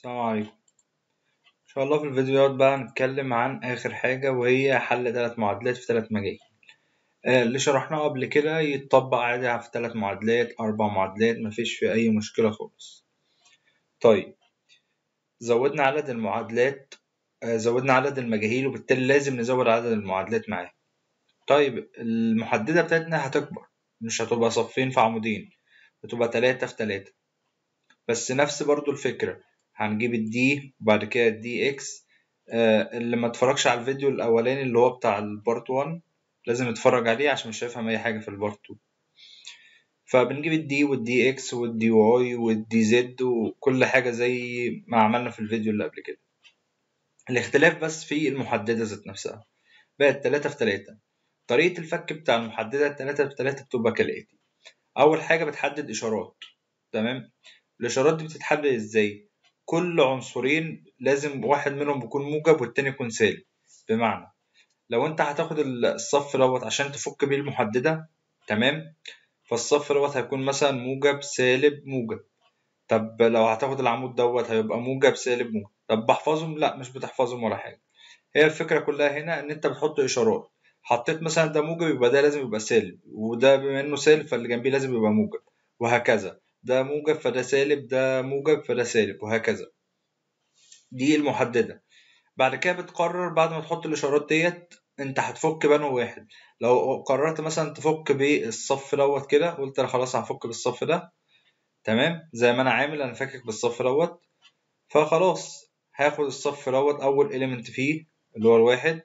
السلام عليكم ان شاء الله في الفيديو دوت بقى هنتكلم عن اخر حاجة وهي حل ثلاث معادلات في ثلاث مجاهيل آه، اللي شرحناه قبل كده يتطبق عادي في ثلاث معادلات اربع معادلات مفيش في اي مشكلة خالص طيب زودنا عدد المعادلات آه، زودنا عدد المجاهيل وبالتالي لازم نزود عدد المعادلات معاه طيب المحددة بتاعتنا هتكبر مش هتبقى صفين في عمودين هتبقى تلاتة في تلاتة بس نفس برضو الفكرة هنجيب الدي وبعد كده الدي اكس آه اللي ما اتفرجش على الفيديو الاولاني اللي هو بتاع البارت 1 لازم يتفرج عليه عشان مش هيفهم اي حاجة في البارت 2 فبنجيب الدي والدي اكس والدي واي والدي زد وكل حاجة زي ما عملنا في الفيديو اللي قبل كده الاختلاف بس في المحددة ذات نفسها بقت تلاتة في تلاتة طريقة الفك بتاع المحددة التلاتة في تلاتة بتبقى كالآتي أول حاجة بتحدد إشارات تمام الإشارات دي بتتحدد إزاي كل عنصرين لازم واحد منهم يكون موجب والتاني يكون سالب بمعنى لو انت هتاخد الصف دوت عشان تفك بيه المحددة تمام فالصف دوت هيكون مثلا موجب سالب موجب طب لو هتاخد العمود دوت هيبقى موجب سالب موجب طب بحفظهم لا مش بتحفظهم ولا حاجة هي الفكرة كلها هنا ان انت بتحط اشارات حطيت مثلا ده موجب يبقى ده لازم يبقى سالب وده بما انه سالب فاللي جنبيه لازم يبقى موجب وهكذا ده موجب فده سالب ده موجب فده سالب وهكذا دي المحددة بعد كده بتقرر بعد ما تحط الإشارات ديت أنت هتفك بانه واحد لو قررت مثلا تفك بالصف دوت كده قلت أنا خلاص هفك بالصف ده تمام زي ما أنا عامل أنا فاكك بالصف دوت فخلاص هاخد الصف دوت أول إيليمنت فيه اللي هو الواحد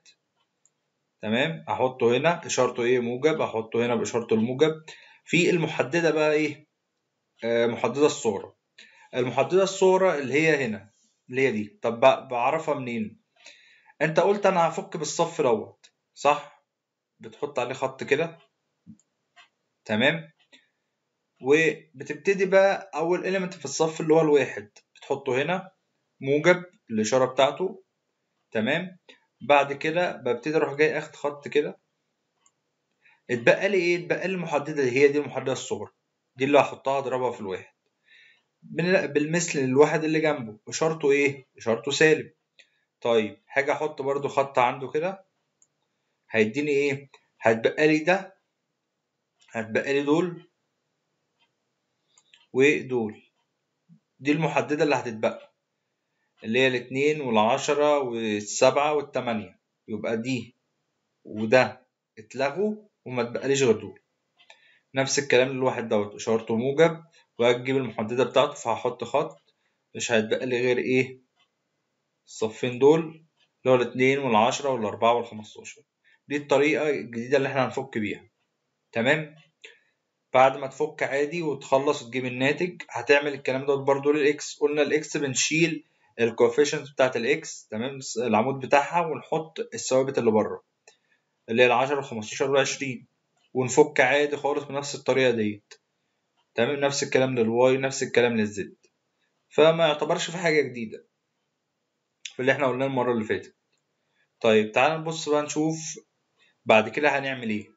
تمام أحطه هنا إشارته إيه موجب أحطه هنا بإشارته الموجب في المحددة بقى إيه آه محددة الصورة المحددة الصورة اللي هي هنا اللي هي دي طب بعرفها منين انت قلت انا هفك بالصف دوت صح بتحط عليه خط كده تمام وبتبتدي بقى اول اليمنت في الصف اللي هو الواحد بتحطه هنا موجب الاشاره بتاعته تمام بعد كده ببتدي اروح جاي اخد خط كده اتبقى لي ايه اتبقى لي المحدده اللي هي دي المحدده الصغرى دي اللي هحطها اضربها في الواحد بالمثل للواحد اللي جنبه اشارته ايه اشارته سالب طيب حاجه احط برضو خط عنده كده هيديني ايه هتبقى لي ده هتبقى لي دول ودول دي المحدده اللي هتتبقى اللي هي الاتنين والعشرة والسبعة والتمانية يبقى دي وده اتلغوا وما تبقاليش غير دول نفس الكلام للواحد دوت اشارته موجب وهتجيب المحددة بتاعته فهحط خط مش هيتبقى لي غير ايه الصفين دول اللي هو الاتنين والعشرة والأربعة والخمستاشر دي الطريقة الجديدة اللي احنا هنفك بيها تمام بعد ما تفك عادي وتخلص وتجيب الناتج هتعمل الكلام دوت برضو للإكس قلنا الإكس بنشيل الكوفيشنت بتاعت الإكس تمام العمود بتاعها ونحط الثوابت اللي بره اللي هي العشرة والخمستاشر والعشرين ونفك عادي خالص بنفس الطريقة ديت تمام نفس الكلام للواي نفس الكلام للزد فما يعتبرش في حاجة جديدة في اللي احنا قلناه المرة اللي فاتت طيب تعال نبص بقى نشوف بعد كده هنعمل ايه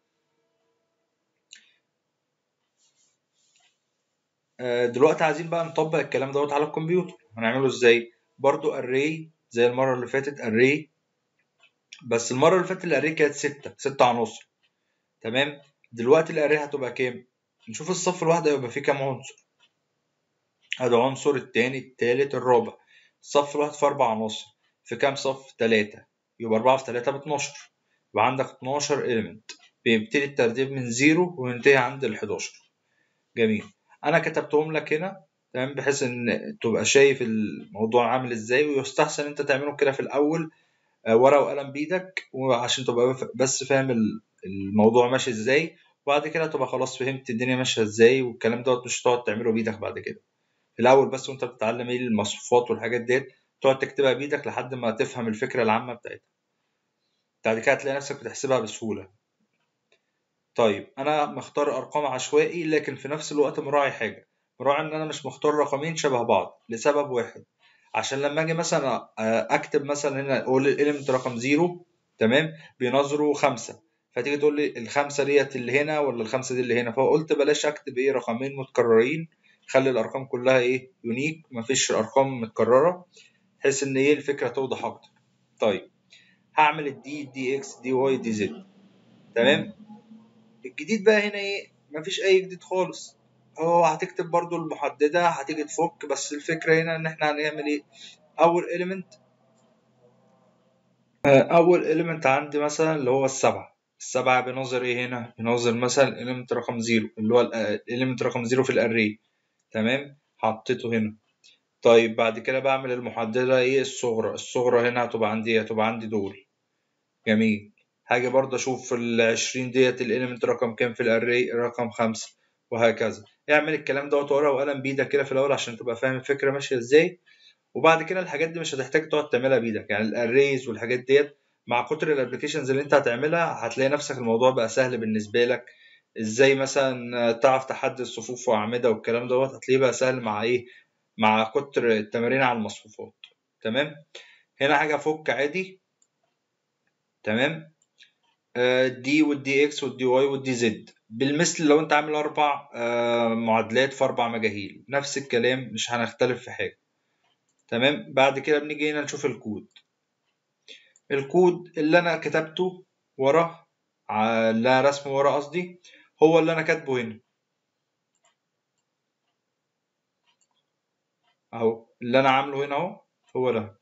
آه دلوقتي عايزين بقى نطبق الكلام دوت على الكمبيوتر هنعمله ازاي برضو array زي المرة اللي فاتت array بس المرة اللي فاتت الاري كانت ستة ستة عناصر تمام دلوقتي الاري هتبقى كام نشوف الصف الواحد هيبقى فيه كام عنصر ادي عنصر التاني التالت الرابع الصف الواحد في اربع عناصر في كام صف تلاتة يبقى أربعة في تلاتة باتناشر يبقى عندك اتناشر element بيبتدي الترتيب من زيرو وينتهي عند الحداشر جميل أنا كتبتهم لك هنا تمام بحيث إن تبقى شايف الموضوع عامل إزاي ويستحسن أنت تعمله كده في الأول ورقة وقلم بإيدك وعشان تبقى بس فاهم الموضوع ماشي إزاي وبعد كده تبقى خلاص فهمت الدنيا ماشيه ازاي والكلام دوت مش هتقعد تعمله بايدك بعد كده في الاول بس وانت بتتعلم ايه المصفوفات والحاجات ديت تقعد تكتبها بايدك لحد ما تفهم الفكره العامه بتاعتها بعد كده هتلاقي نفسك بتحسبها بسهوله طيب انا مختار ارقام عشوائي لكن في نفس الوقت مراعي حاجه مراعي ان انا مش مختار رقمين شبه بعض لسبب واحد عشان لما اجي مثلا اكتب مثلا هنا اقول الاليمنت رقم زيرو تمام بينظروا خمسة فتيجي تقول لي الخمسة ديت اللي هنا ولا الخمسة دي اللي هنا فقلت بلاش اكتب ايه رقمين متكررين خلي الارقام كلها ايه يونيك مفيش ارقام متكرره بحيث ان ايه الفكره توضح اكتر طيب هعمل الدي دي اكس دي واي دي زد تمام الجديد بقى هنا ايه مفيش اي جديد خالص هو هتكتب برضو المحدده هتيجي تفك بس الفكره هنا ان احنا هنعمل ايه اول element اول element عندي مثلا اللي هو السبعة السبعة بنظر ايه هنا بنظر مثلا element رقم زيرو اللي هو element رقم زيرو في الاري تمام حطيته هنا طيب بعد كده بعمل المحددة ايه الصغرى الصغرى هنا هتبقى عندي هتبقى عندي دول جميل هاجي برضه اشوف العشرين ديت الاليمنت رقم كام في الاري رقم خمسة وهكذا اعمل الكلام دوت ورقة وقلم بايدك كده في الاول عشان تبقى فاهم الفكرة ماشية ازاي وبعد كده الحاجات دي مش هتحتاج تقعد تعملها بايدك يعني الاريز والحاجات ديت مع كتر الابلكيشنز اللي انت هتعملها هتلاقي نفسك الموضوع بقى سهل بالنسبه لك ازاي مثلا تعرف تحدد صفوف واعمده والكلام دوت هتلاقيه بقى سهل مع ايه مع كتر التمارين على المصفوفات تمام هنا حاجه افك عادي تمام دي والدي اكس والدي واي والدي زد بالمثل لو انت عامل اربع معادلات في اربع مجاهيل نفس الكلام مش هنختلف في حاجه تمام بعد كده بنيجي هنا نشوف الكود الكود اللي انا كتبته ورا لا رسم ورا قصدي هو اللي انا كاتبه هنا اهو اللي انا عامله هنا اهو هو ده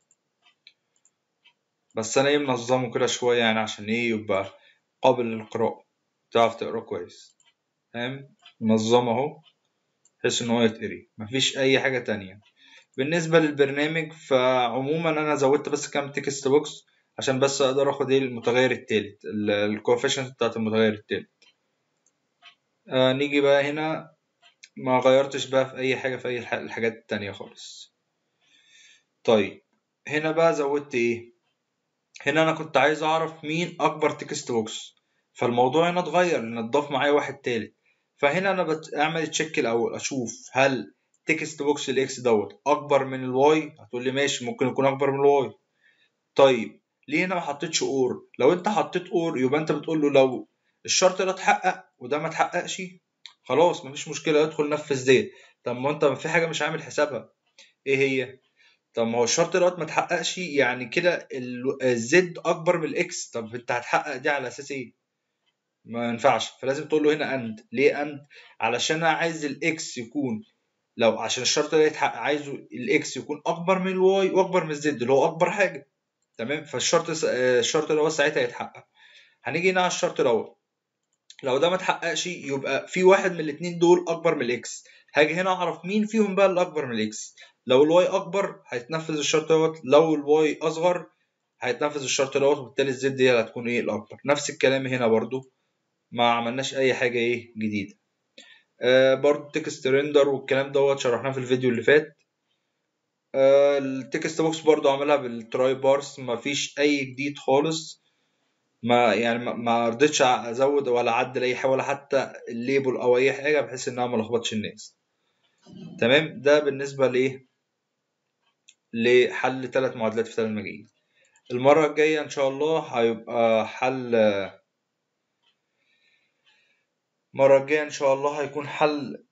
بس انا ايه منظمه كده شويه يعني عشان ايه يبقى قابل للقراءه تعرف تقراه كويس فاهم منظمه اهو بحيث ان هو يتقري مفيش اي حاجه تانية بالنسبه للبرنامج فعموما انا زودت بس كام تكست بوكس عشان بس اقدر اخد ايه المتغير التالت الكوفيشنت بتاعت المتغير التالت آه نيجي بقى هنا ما غيرتش بقى في اي حاجه في اي الحاجات التانية خالص طيب هنا بقى زودت ايه هنا انا كنت عايز اعرف مين اكبر تكست بوكس فالموضوع هنا اتغير لان اتضاف معايا واحد تالت فهنا انا بعمل تشيك الاول اشوف هل تكست بوكس الاكس دوت اكبر من الواي هتقول لي ماشي ممكن يكون اكبر من الواي طيب ليه هنا ما حطيتش اور لو انت حطيت اور يبقى انت بتقول له لو الشرط ده اتحقق وده ما اتحققش خلاص مفيش مشكله ادخل نفذ ديت طب ما انت في حاجه مش عامل حسابها ايه هي طب ما هو الشرط دوت ما اتحققش يعني كده الزد اكبر من الاكس طب انت هتحقق دي على اساس ايه ما ينفعش فلازم تقول له هنا اند ليه اند علشان انا عايز الاكس يكون لو عشان الشرط ده يتحقق عايزه الاكس يكون اكبر من الواي واكبر من الزد اللي هو اكبر حاجه تمام فالشرط الشرط اللي هو ساعتها يتحقق هنيجي هنا على الشرط دوت لو ده ما اتحققش يبقى في واحد من الاثنين دول اكبر من الاكس هاجي هنا اعرف مين فيهم بقى اللي اكبر من الاكس لو الواي اكبر هيتنفذ الشرط دوت لو الواي اصغر هيتنفذ الشرط دوت وبالتالي الزد هي اللي هتكون ايه الاكبر نفس الكلام هنا برضو ما عملناش اي حاجه ايه جديده آه برضو تكست ريندر والكلام دوت شرحناه في الفيديو اللي فات آه التكست بوكس برضو عملها بالتراي بارس مفيش اي جديد خالص ما يعني ما رضيتش ازود ولا اعدل اي حاجه ولا حتى الليبل او اي حاجه بحيث انها ما لخبطش الناس تمام ده بالنسبه لايه لحل ثلاث معادلات في ثلاث مجاهيل المره الجايه ان شاء الله هيبقى حل المره الجايه ان شاء الله هيكون حل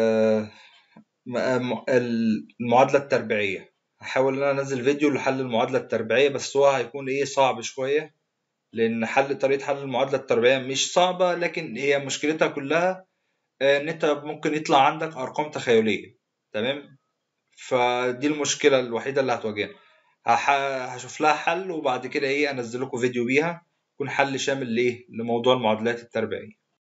المعادله التربيعيه هحاول ان انا انزل فيديو لحل المعادله التربيعيه بس هو هيكون ايه صعب شويه لان حل طريقه حل المعادله التربيعيه مش صعبه لكن هي مشكلتها كلها ان انت ممكن يطلع عندك ارقام تخيليه تمام فدي المشكله الوحيده اللي هتواجهنا هشوف لها حل وبعد كده ايه انزل لكم فيديو بيها يكون حل شامل ليه لموضوع المعادلات التربيعيه